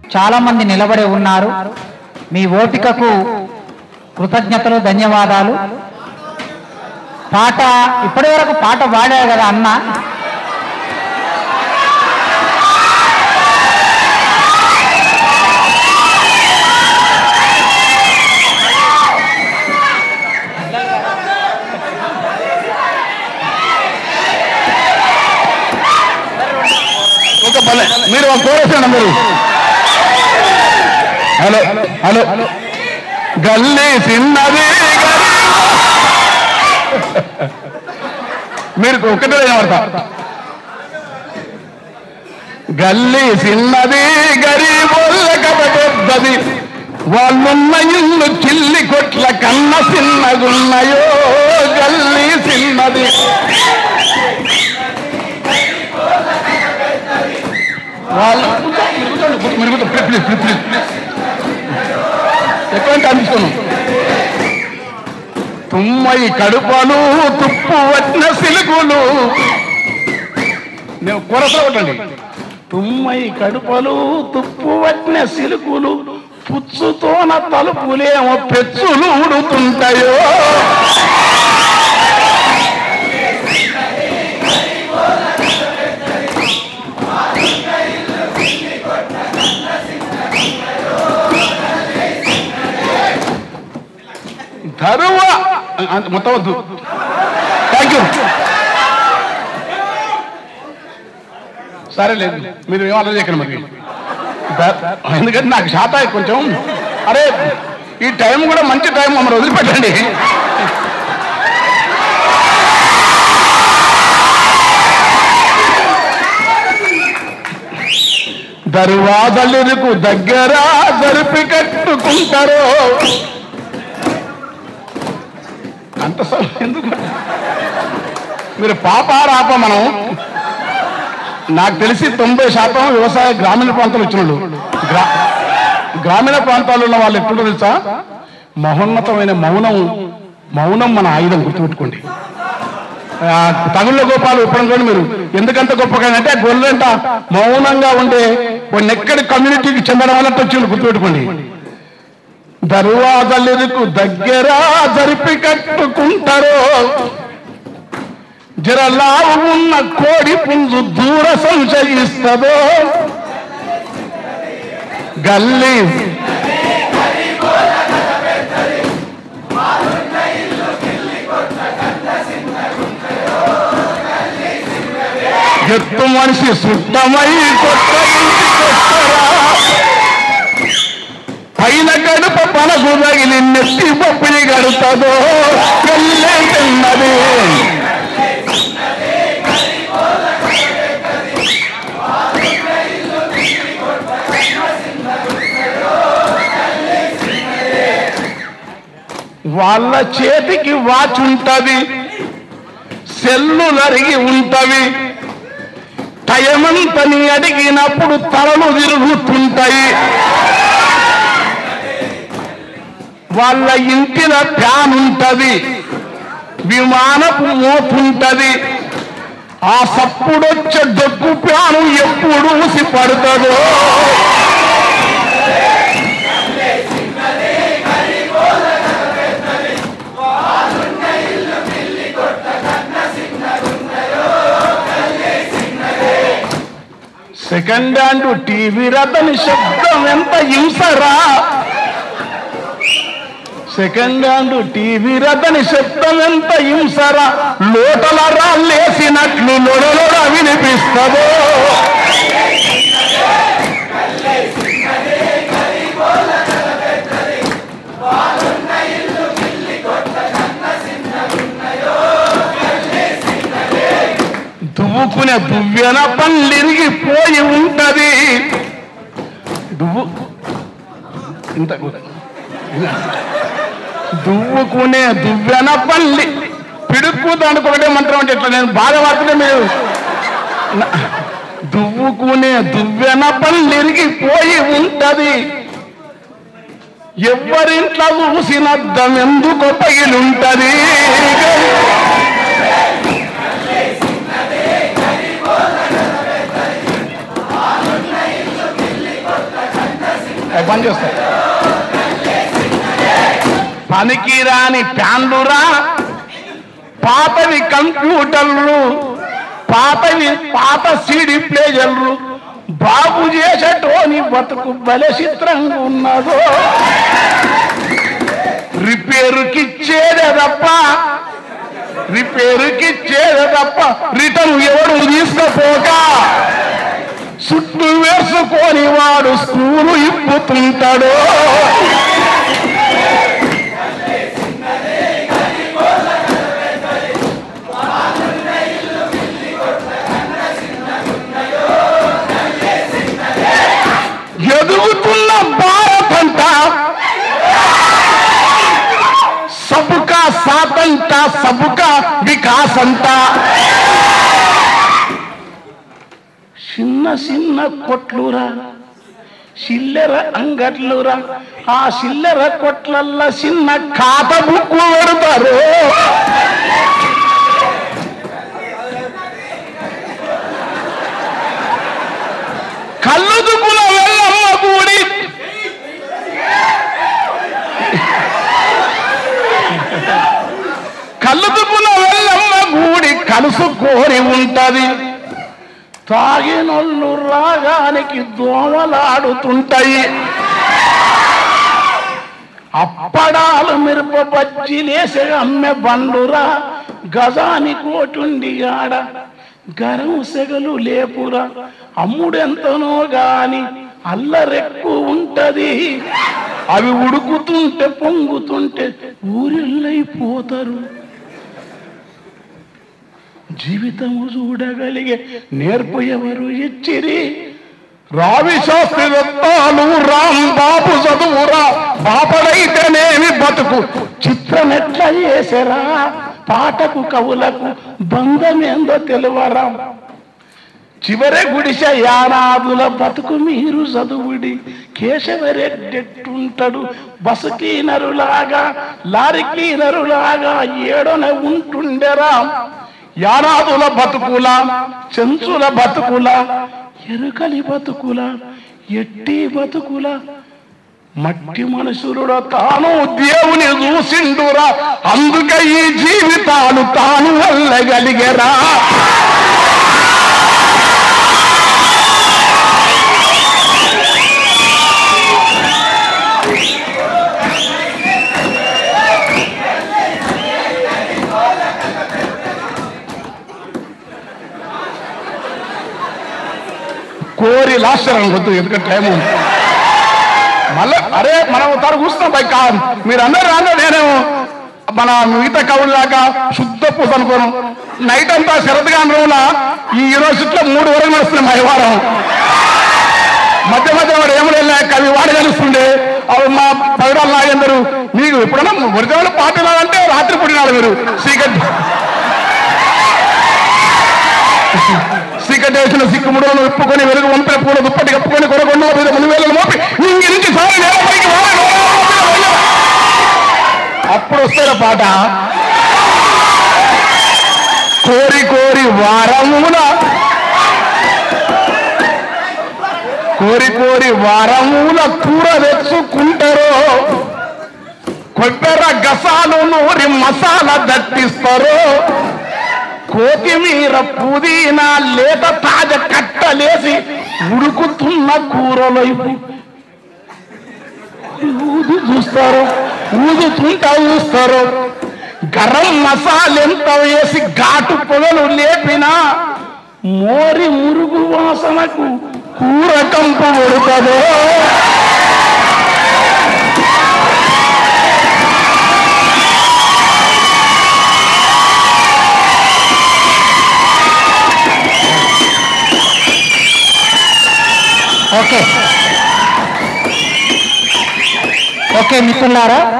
చాలా మంది నిలబడి ఉన్నారు మీ ఓపికకు కృతజ్ఞతలు ధన్యవాదాలు పాట ఇప్పటి వరకు పాట పాడారు కదా అన్న ఒక పల్లె మీరు ఒక కోరేసాను మీరు హలో హలో గల్లీ చిన్నది మీరు ఒక్కటే పడతా గల్లీ చిన్నది గరీబోళ్ళ కథ పెద్దది వాళ్ళున్న ఇల్లు చిల్లి కొట్ల కన్న చిన్నగున్నాయో గల్లీ చిన్నది వాళ్ళు కూర్చోండి, కూర్చోండి, మీరు కూర్చోండి, ప్లీజ్, ప్లీజ్, ప్లీజ్, ప్లీజ్. ఎక్కువ కనిపిస్తున్నాను తుమ్మయి కడుపలు తుప్పు పట్టిన సిలుకులు నేను కొరస కొట్టండి తుమ్మయి కడుపలు తుప్పు పట్టిన సిలుకులు పుచ్చుతోన తలుపులేమో పెచ్చులు ఉడుతుంటాయో ధరువ అంత మొత్తం వద్దు థ్యాంక్ యూ సరే లేదు మీరు ఏం ఆలోచన చేయకండి మరి ద- ఎందుకంటే నాకు శాత కొంచెం అరే ఈ టైం కూడా మంచి టైం మమ్మల్ని వదిలిపెట్టండి దర్వాదలిరుకు దగ్గర జరిపి కట్టుకుంటారో అంత సమయం ఎందుకు మీరు పాపారాప మనం నాకు తెలిసి తొంభై శాతం వ్యవసాయ గ్రామీణ ప్రాంతాలు వచ్చిన వాళ్ళు గ్రా గ్రామీణ ప్రాంతాల్లో ఉన్న వాళ్ళు ఎప్పుడు తెలుసా మహోన్నతమైన మౌనం మౌనం మన ఆయుధం గుర్తుపెట్టుకోండి ఆ, తగుళ్ళ గోపాలు ఎప్పుడు చూడండి మీరు ఎందుకంత గొప్పగా అంటే గొర్రెంట మౌనంగా ఉండే కొన్ని ఎక్కడి కమ్యూనిటీకి చెందడం వల్ల వచ్చింది గుర్తుపెట్టుకోండి దర్వాజలిరుకు దగ్గర జరిపి కట్టుకుంటారో జరలావు ఉన్న కోడి పుంజు దూర సంశయిస్తుందో గల్లీ ఎత్తు మనిషి సుట్టమై కొత్త ఇంటికొస్తరా పైన గడుప పనకు తగిలి నెత్తి పప్పిని గడుతుందో వెళ్ళే తిన్నది వాళ్ళ చేతికి వాచ్ ఉంటది సెల్లు నరిగి ఉంటవి టయమంతని అడిగినప్పుడు తలలు తిరుగుతుంటాయి వాళ్ళ ఇంటిన ఫ్యాన్ ఉంటది విమానపు మోపుంటది ఆ సప్పుడొచ్చే డొక్కు ప్యాను ఎప్పుడు ఊసి పడుతుందో సెకండ్ హ్యాండ్ టీవీ రతని శబ్దం ఎంత హింసరా సెకండ్ హ్యాండ్ టీవీ రతని శబ్దం ఎంత హింసరా లోటల రాళ్ళేసినట్లు లొడలొడ వినిపిస్తుందో దువ్వుకునే దువ్వెన పళ్ళిరిగిపోయి ఉంటది దువ్వు ఇంత దువ్వుకునే దువ్వెన పల్లి పిడుక్కు దానికి ఒకటే మంత్రం అంటే ఇట్లా నేను బాగా వాడుతుంటే మీరు నా- దువ్వుకునే దువ్వెన పల్లిరిగిపోయి ఉంటది ఎవరింట్లో చూసినద్దం ఎందుకు పగిలుంటది పని చేస్తాయి పనికిరాని ప్యాన్లురా పాతవి కంప్యూటర్లు పాతవి పాత సీడీ ప్లేజర్లు బాగు చేసేటోని బతుకు బలే చిత్రంగా ఉన్నదో రిపేరుకి ఇచ్చేదే తప్ప రిపేరుకి ఇచ్చేదే తప్ప రిటర్న్ ఎవడు తీసుకపోక చుట్టూ వేసుకొని వాడు స్కూలు ఇప్పుతుంటాడు ఎదుగుతున్న భారత్ అంట సబుకా సాతంట సబుకా వికాస్ అంట చిన్న చిన్న కొట్లురా చిల్లెర అంగట్లురా ఆ చిల్లెర కొట్లల్ల చిన్న ఖాత బుక్కు పెడతారు కళ్ళు దుక్కుల వెళ్ళమ్మ కూడి కళ్ళు దుక్కుల వెళ్ళమ్మ గూడి కలుసు కోరి ఉంటది తాగినోళ్ళు రాగానికి దోమలాడుతుంటాయి అప్పడాలు మిరప బజ్జీలేసే అమ్మె బండురా గజాని కోటుండి ఆడ గరం సెగలు లేపురా అమ్ముడెంతనో గాని అల్లరెక్కు ఉంటది అవి ఉడుకుతుంటే పొంగుతుంటే ఊరిల్లైపోతారు జీవితము చూడగలిగే నేర్పు ఎవరు ఇచ్చిరి రావి శాస్త్రి దత్తాలు రామ్ బాబు చదువురా బాపడైతేనేమి బతుకు చిత్రం ఎట్లా చేసరా పాటకు కవులకు బంధమేందో తెలువరా చివరి గుడిసె యానాదుల బతుకు మీరు చదువుడి కేశవరెడ్డెట్టుంటాడు బసు క్లీనరులాగా లారీ క్లీనరులాగా ఏడొన ఉంటుండెరా యానాదుల బతుకుల చెంచుల బతుకుల ఎరుకలి బతుకుల ఎట్టి బతుకుల మట్టి మనుషులుడ తాను దేవుని చూసిండురా అందుకే ఈ జీవితాలు తాను వెళ్ళగలిగరా కోరి లాస్టర్ వద్దు ఎందుకంటే టైం ఉంది మళ్ళా అరే మనం తాను కూర్చున్నాం బై కా మీరు అందరూ రాను నేను మన మిగతా కవుల్లాగా శుద్ధ పూస అనుకోను నైట్ అంతా శరత్గాన్ రోజుల ఈ యూనివర్సిటీలో మూడు వరకు నడుస్తున్నాం మా వారం మధ్య మధ్య వాడు ఏమో వెళ్ళా కవి వాడు కలుస్తుండే అవి మా పగడాల నాగేందరు మీకు ఎప్పుడన్నా ఒరిజినల్ పార్టీ అంటే రాత్రి పుట్టినాడు మీరు సీక్రెట్ సీకటి వేసిన సిక్కుముడులను విప్పుకొని వెలుగు వంపిన పూల దుప్పటి కప్పుకొని కొరగొండ మీద మునివేలను మోపి ఇంగి నుంచి సారి నేలపైకి వారే నోరా మోపిన వెళ్ళ. అప్పుడు వస్తాడు పాట కోరి కోరి వారమున కోరి కోరి వారమున కూర తెచ్చుకుంటారో కొబ్బెర గసాలు నూరి మసాలా దట్టిస్తారో కొత్తిమీర పుదీనా లేత తాజ కట్టలేసి ఉడుకుతున్న కూరలైపు ఊదు చూస్తారు ఊదుతుంటా చూస్తారు గరం మసాలెంత వేసి ఘాటు పొగలు లేపిన మోరి మురుగు వాసనకు కూర కంపు కొడుతుందో ఓకే ఓకే మిత్రులారా